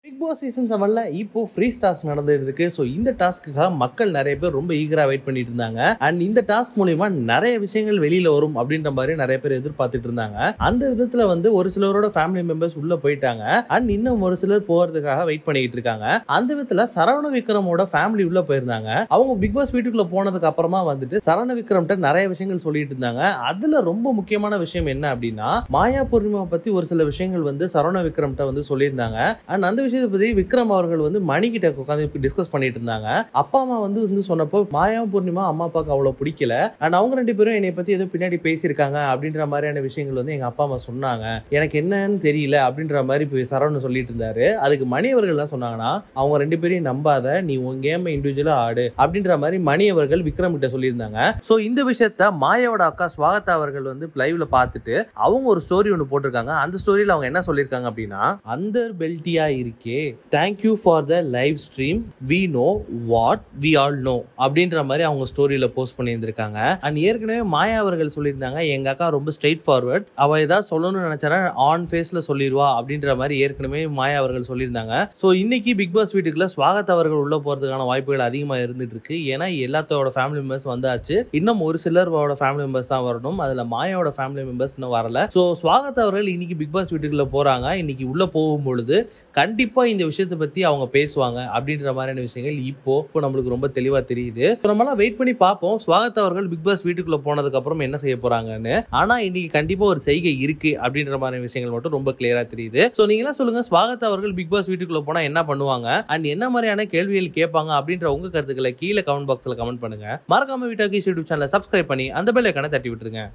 big Boss season செவன்ல இப்போ free task நடந்துட்டு இருக்கு ஸோ இந்த டாஸ்க்குக்காக மக்கள் நிறைய பேர் ரொம்ப ஈகரா வெயிட் பண்ணிட்டு இருந்தாங்க அண்ட் இந்த டாஸ்க் மூலியமா நிறைய விஷயங்கள் வெளியில வரும் அப்படின்ற மாதிரி நிறைய பேர் எதிர்பார்த்துட்டு இருந்தாங்க அந்த விதத்துல வந்து ஒரு சிலரோட ஃபேமிலி மெம்பர்ஸ் உள்ள போயிட்டாங்க அண்ட் இன்னும் ஒரு சிலர் போறதுக்காக வெயிட் பண்ணிட்டு இருக்காங்க அந்த விதத்துல சரவண விக்ரமோட ஃபேமிலி உள்ள போயிருந்தாங்க அவங்க பிக் பாஸ் வீட்டுக்குள்ள போனதுக்கு அப்புறமா வந்துட்டு சரவண விக்ரம்கிட்ட நிறைய விஷயங்கள் சொல்லிட்டு இருந்தாங்க அதுல ரொம்ப முக்கியமான விஷயம் என்ன அப்படின்னா மாயா பூர்ணிமா பத்தி ஒரு சில விஷயங்கள் வந்து சரவண விக்ரம்கிட்ட வந்து சொல்லியிருந்தாங்க அண்ட் அந்த விஷயத்தை பத்தி விக்ரம் அவர்கள் வந்து மணி கிட்ட உட்காந்து டிஸ்கஸ் பண்ணிட்டு இருந்தாங்க அப்பா அம்மா வந்து வந்து சொன்னப்போ மாயா பூர்ணிமா அம்மா அப்பாவுக்கு அவ்வளவு பிடிக்கல அண்ட் அவங்க ரெண்டு பேரும் என்னை பத்தி ஏதோ பின்னாடி பேசியிருக்காங்க அப்படின்ற மாதிரியான விஷயங்கள் வந்து எங்க அப்பா அம்மா சொன்னாங்க எனக்கு என்னன்னு தெரியல அப்படின்ற மாதிரி போய் சரவணன் சொல்லிட்டு இருந்தாரு அதுக்கு மணி அவர்கள் என்ன சொன்னாங்கன்னா அவங்க ரெண்டு பேரையும் நம்பாத நீ உன் கேம் இண்டிவிஜுவலா ஆடு அப்படின்ற மாதிரி மணி அவர்கள் விக்ரம் கிட்ட சொல்லியிருந்தாங்க சோ இந்த விஷயத்த மாயாவோட அக்கா ஸ்வாகதா அவர்கள் வந்து லைவ்ல பார்த்துட்டு அவங்க ஒரு ஸ்டோரி ஒன்று போட்டிருக்காங்க அந்த ஸ்டோரியில அவங்க என்ன சொல்லியிருக்காங்க அப்படின்னா அந்த பெல்ட்டியா இருக்கே thank you for the live stream we know what we all know அப்படின்ற மாதிரி அவங்க ஸ்டோரியில போஸ்ட் பண்ணியிருந்திருக்காங்க அண்ட் ஏற்கனவே மாயா அவர்கள் சொல்லியிருந்தாங்க எங்க அக்கா ரொம்ப ஸ்ட்ரெயிட் ஃபார்வர்ட் அவ ஏதாவது சொல்லணும்னு நினைச்சானா ஆன் ஃபேஸ்ல சொல்லிடுவா அப்படின்ற மாதிரி ஏற்கனவே மாயா அவர்கள் சொல்லியிருந்தாங்க ஸோ இன்னைக்கு பிக் பாஸ் வீட்டுக்குள்ள ஸ்வாகத் அவர்கள் உள்ள போறதுக்கான வாய்ப்புகள் அதிகமா இருந்துட்டு இருக்கு ஏன்னா எல்லாத்தோட ஃபேமிலி மெம்பர்ஸ் வந்தாச்சு இன்னும் ஒரு சிலரோட ஃபேமிலி மெம்பர்ஸ் தான் வரணும் அதுல மாயாவோட ஃபேமிலி மெம்பர்ஸ் இன்னும் வரல ஸோ ஸ்வாகத் அவர்கள் இன்னைக்கு பிக் பாஸ் வீட்டுக்குள்ள போறாங்க இன்னைக்கு உள்ள போகும் பொழுது கண்டிப்பா இந்த விஷயத்தை பத்தி அவங்க பேசுவாங்க அப்படின்ற மாதிரியான விஷயங்கள் இப்போ இப்போ நம்மளுக்கு ரொம்ப தெளிவா தெரியுது So, நம்மலாம் வெயிட் பண்ணி பார்ப்போம் ஸ்வாகத் அவர்கள் பிக் பாஸ் வீட்டுக்குள்ள போனதுக்கு அப்புறம் என்ன செய்ய போறாங்கன்னு ஆனா இன்னைக்கு கண்டிப்பா ஒரு செய்கை இருக்கு அப்படின்ற மாதிரி விஷயங்கள் மட்டும் ரொம்ப கிளியரா தெரியுது ஸோ நீங்க எல்லாம் சொல்லுங்க ஸ்வாகத் அவர்கள் பிக் பாஸ் வீட்டுக்குள்ள போனா என்ன பண்ணுவாங்க அண்ட் என்ன மாதிரியான கேள்விகள் கேட்பாங்க அப்படின்ற உங்க கருத்துக்களை கீழே கமெண்ட் பாக்ஸ்ல கமெண்ட் பண்ணுங்க மறக்காம வீட்டாக்கி யூடியூப் சேனலை சப்ஸ்கிரைப் பண்ணி அந்த பெல் ஐக்கான தட்டி விட்டுருங்க